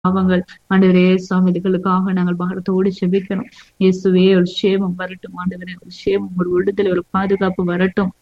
பாவங்கள் ஆண்டவரே சுவாமி இதுகளுக்காக நாங்கள் பாரத்தோடு செபிக்கிறோம் இயேசுவே ஒரு சேமம் வரட்டும் ஆண்டவரே ஒரு சேமம் ஒரு விடுதலை ஒரு பாதுகாப்பு வரட்டும்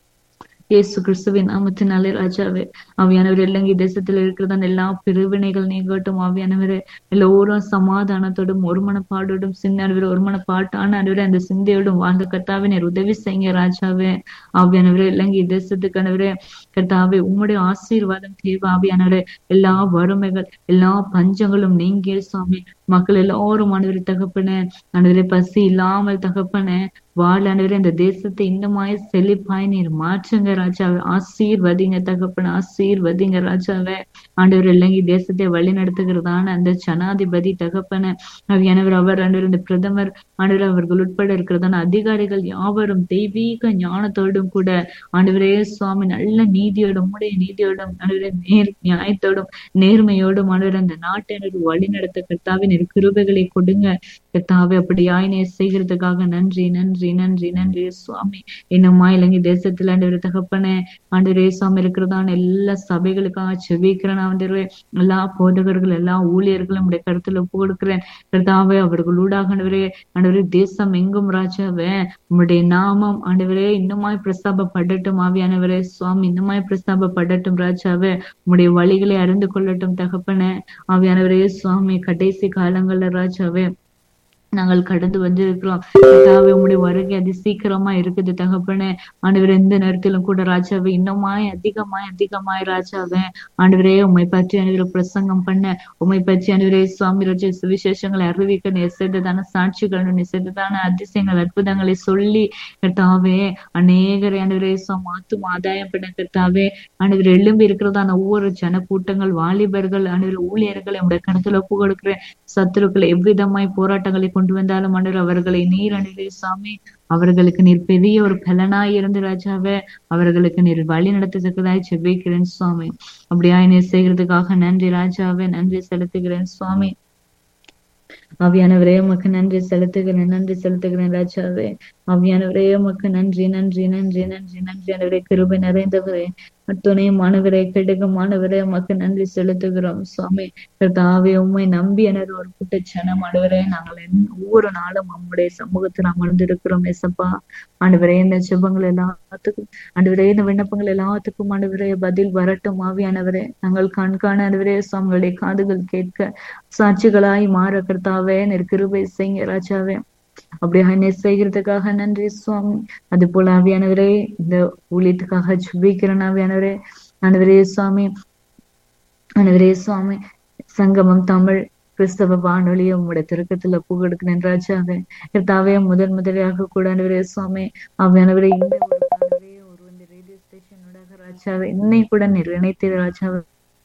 இயேசு கிறிஸ்துவின் நாமத்தினாலே ராஜாவே ஆவியானவர் இலங்கை தேசத்தில் இருக்கிறதான எல்லா பிரிவினைகள் நீங்கட்டும் ஆவியானவரே எல்லோரும் சமாதானத்தோடும் ஒருமனப்பாடோடும் சின்னவர் ஒருமனப்பாட்டான அனுவரே அந்த சிந்தையோடும் வாழ்ந்த கர்த்தாவினர் உதவி செய்யுங்க ராஜாவே ஆவியானவரே இலங்கை தேசத்துக்கு அனுவரே கர்த்தாவே உம்முடைய ஆசீர்வாதம் தேவை ஆவியானவரே எல்லா வறுமைகள் எல்லா பஞ்சங்களும் நீங்கிய சுவாமி மக்கள் எல்லோரும் அனுவரை தகப்பன அனுவரை பசி இல்லாமல் தகப்பன வாழ் அனுவரை இந்த தேசத்தை இன்னமாய் செழிப்பாய் நீர் மாற்றுங்க ராஜாவே ஆசீர்வதிங்க தகப்பன ஆசீர்வதிங்க ராஜாவே ஆண்டவர் இலங்கை தேசத்தை வழி நடத்துகிறதான அந்த ஜனாதிபதி தகப்பன அவியானவர் அவர் ஆண்டவர் இந்த பிரதமர் ஆண்டவர் அவர்கள் உட்பட இருக்கிறதான அதிகாரிகள் யாவரும் தெய்வீக ஞானத்தோடும் கூட ஆண்டவரே சுவாமி நல்ல நீதியோடும் உடைய நீதியோடும் ஆண்டவரே நேர் நியாயத்தோடும் நேர்மையோடும் ஆண்டவர் அந்த நாட்டினர் வழி நடத்த கர்த்தாவின் கிருபைகளை கொடுங்க கர்த்தாவே அப்படியாய் நீ செய்கிறதுக்காக நன்றி நன்றி நன்றி நன்றி சுவாமி இன்னுமா இலங்கை தேசத்துல ஆண்டவர் தகப்பனே ஆண்டவரே சுவாமி இருக்கிறதான எல்லா சபைகளுக்காக செவிக்கிறேன் ஆண்டவரே எல்லா போதகர்கள் எல்லா ஊழியர்களும் உடைய கருத்துல ஒப்பு கொடுக்கிறேன் கர்த்தாவே அவர்களூடாக ஆண்டவரே ஆண்டவரே தேசம் எங்கும் ராஜாவே உம்முடைய நாமம் ஆண்டவரே இன்னுமாய் பிரஸ்தாபப்படட்டும் ஆவியானவரே சுவாமி இன்னுமாய் பிரஸ்தாபப்படட்டும் ராஜாவே உம்முடைய வழிகளை அறிந்து கொள்ளட்டும் தகப்பனே ஆவியானவரே சுவாமி கடைசி காலங்கள்ல ராஜாவே நாங்கள் கடந்து வந்திருக்கிறோம் கர்த்தாவே உம்முடைய வருகை அதி சீக்கிரமா இருக்குது தகப்பனே ஆண்டவர் எந்த நேரத்திலும் கூட ராஜாவே இன்னுமாய் அதிகமாய் அதிகமாய் ராஜாவே ஆண்டவரே உண்மை பற்றி அனைவரை பிரசங்கம் பண்ண உண்மை பற்றி அனைவரே சுவாமி ராஜ சுவிசேஷங்களை அறிவிக்க நிசைந்ததான சாட்சிகள் நிசைந்ததான அதிசயங்கள் அற்புதங்களை சொல்லி கர்த்தாவே அநேகரை ஆண்டவரே மாத்தும் ஆதாயம் பண்ண கர்த்தாவே ஆண்டவர் எழும்பி இருக்கிறதான ஒவ்வொரு ஜன கூட்டங்கள் வாலிபர்கள் ஆண்டவர் ஊழியர்களை உடைய கருத்துல ஒப்பு கொடுக்கிறேன் சத்துருக்கள் எவ்விதமாய் போராட்டங்களை கொண்டு வந்தாலும் ஆண்டவர் அவர்களை நீர் அணிலே சாமி அவர்களுக்கு நீர் பெரிய ஒரு பலனாய் இருந்து ராஜாவே அவர்களுக்கு நீர் வழி நடத்துறதுக்குதாய் செவ்விக்கிறேன் சுவாமி அப்படியா நீர் செய்கிறதுக்காக நன்றி ராஜாவே நன்றி செலுத்துகிறேன் சுவாமி அவியானவரே உமக்கு நன்றி செலுத்துகிறேன் நன்றி செலுத்துகிறேன் ராஜாவே அவியானவரே உமக்கு நன்றி நன்றி நன்றி நன்றி நன்றி ஆனவரே கிருபை நிறைந்தவரே துணை மாணவரே கெடுக மாணவரே உமக்கு நன்றி செலுத்துகிறோம் சுவாமி கர்த்தாவே உண்மை நம்பி எனது ஒரு கூட்ட ஜனம் ஆண்டவரே நாங்கள் ஒவ்வொரு நாளும் நம்முடைய சமூகத்தில் அமர்ந்திருக்கிறோம் எசப்பா ஆண்டவரே இந்த ஜெபங்கள் எல்லாத்துக்கும் ஆண்டவரே இந்த விண்ணப்பங்கள் எல்லாத்துக்கும் ஆண்டவரே பதில் வரட்டும் ஆவியானவரே நாங்கள் கண்காண ஆண்டவரே சுவாமிகளுடைய காதுகள் கேட்க சாட்சிகளாய் மாற கர்த்தாவே நெருக்கிருபை செய்ய ராஜாவே அப்படியாக என்ன செய்கிறதுக்காக நன்றி சுவாமி அது போல ஆவியானவரே இந்த ஊழியத்துக்காக சுபிக்கிறேன் ஆவியானவரே ஆண்டவரே சுவாமி ஆண்டவரே சுவாமி சங்கமம் தமிழ் கிறிஸ்தவ வானொலியை உங்களுடைய திருக்கத்துல புகெடுக்கிறேன் ராஜாவே கர்த்தாவே முதன் முதலாக கூட ஆண்டவரே சுவாமி ஆவியானவரே இந்த ஒரு ஆண்டவரே ஒரு இந்த ரேடியோ ஸ்டேஷனோட ராஜாவே இன்னை கூட நிர்ணயித்தது ராஜாவே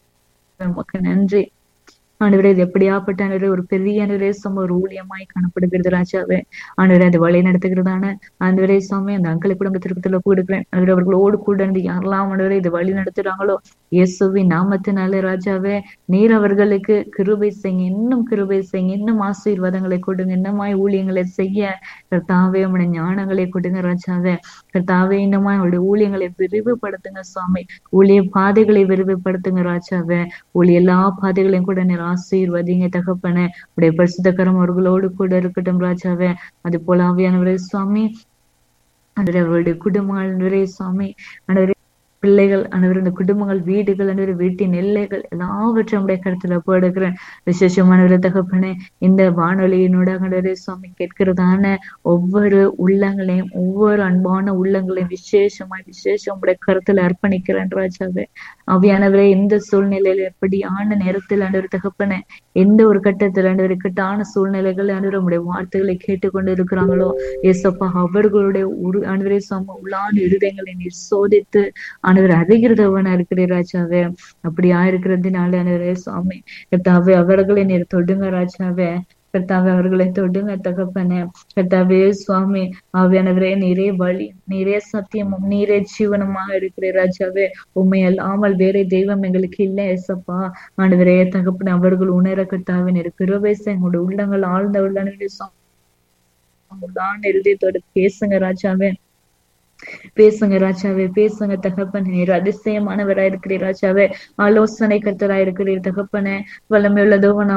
உமக்கு நன்றி ஆண்டவரே இது எப்படியாப்பட்ட ஆண்டவரே ஒரு பெரிய ஆண்டவரே சும்மா ஒரு ஊழியமாய் காணப்படுகிறது ராஜாவே ஆண்டவரே அது வழி நடத்துகிறதான ஆண்டவரே சுவாமி அந்த அக்களை கூட உங்க திருப்பத்துல கொடுக்குறேன் ஆண்டவரே அவர்களோடு கூட இருந்து யாரெல்லாம் ஆண்டவரே இது வழி நடத்துறாங்களோ இயேசுவின் நாமத்தினாலே ராஜாவே நீர் அவர்களுக்கு கிருபை செய்ய இன்னும் கிருபை செய்ய இன்னும் ஆசீர்வாதங்களை கொடுங்க இன்னமாய் ஊழியங்களை செய்ய கர்த்தாவே உங்களுடைய ஞானங்களை கொடுங்க ராஜாவே கர்த்தாவே இன்னமாய் அவருடைய ஊழியங்களை விரிவுபடுத்துங்க சுவாமி ஊழிய பாதைகளை விரிவுபடுத்துங்க ராஜாவே ஊழிய எல்லா பாதைகளையும் கூட நீர் ஆசீர்வதிங்க தகப்பன உடைய பரிசுத்தக்கரம் அவர்களோடு கூட இருக்கட்டும் ராஜாவே அது போல ஆவியானவரே சுவாமி அவருடைய குடும்பங்கள் சுவாமி அன்றவரே பிள்ளைகள் அனைவரும் இந்த குடும்பங்கள் வீடுகள் அனைவரும் வீட்டின் எல்லைகள் எல்லாவற்றையும் உடைய கருத்துல போடுகிறேன் விசேஷமான தகப்பனே இந்த வானொலியினோட கண்டரே சுவாமி கேட்கிறதான ஒவ்வொரு உள்ளங்களையும் ஒவ்வொரு அன்பான உள்ளங்களையும் விசேஷமாய் விசேஷம் உடைய கருத்துல அர்ப்பணிக்கிறேன் ராஜாவே அவையானவரே எந்த சூழ்நிலையில எப்படியான நேரத்தில் ஆண்டவர் தகப்பனே எந்த ஒரு கட்டத்தில் ஆண்டவர் இக்கட்டான சூழ்நிலைகள் ஆண்டவர் உடைய வார்த்தைகளை கேட்டுக்கொண்டு இருக்கிறாங்களோ ஏசப்பா அவர்களுடைய உரு ஆண்டவரே சுவாமி உள்ளான இருதயங்களை நீர் சோதித்து ஆண்டவர் அறிகிறதவனா இருக்கிற ராஜாவே அப்படியா இருக்கிறதுனால ஆண்டவரே சுவாமி கர்த்தாவே அவர்களை நீர் தொடுங்க ராஜாவே கர்த்தாவே அவர்களை தொடுங்க தகப்பனே கர்த்தாவே சுவாமி ஆவியானவரே நீரே வழி நீரே சத்தியமும் நீரே ஜீவனமாக இருக்கிற ராஜாவே உண்மை அல்லாமல் வேற தெய்வம் எங்களுக்கு இல்லை ஏசப்பா ஆண்டவரே தகப்பன அவர்கள் உணர கர்த்தாவே நீர் கிருபேச எங்களுடைய உள்ளங்கள் ஆழ்ந்த உள்ளான எழுதியத்தோட பேசுங்க ராஜாவே பேசுங்க ராஜாவே பேசுங்க தகப்பனே நீர் அதிசயமானவராய் இருக்கிறீர் ராஜாவே ஆலோசனை கர்த்தராய் இருக்கிறீர் தகப்பனே வல்லமை உள்ளதோ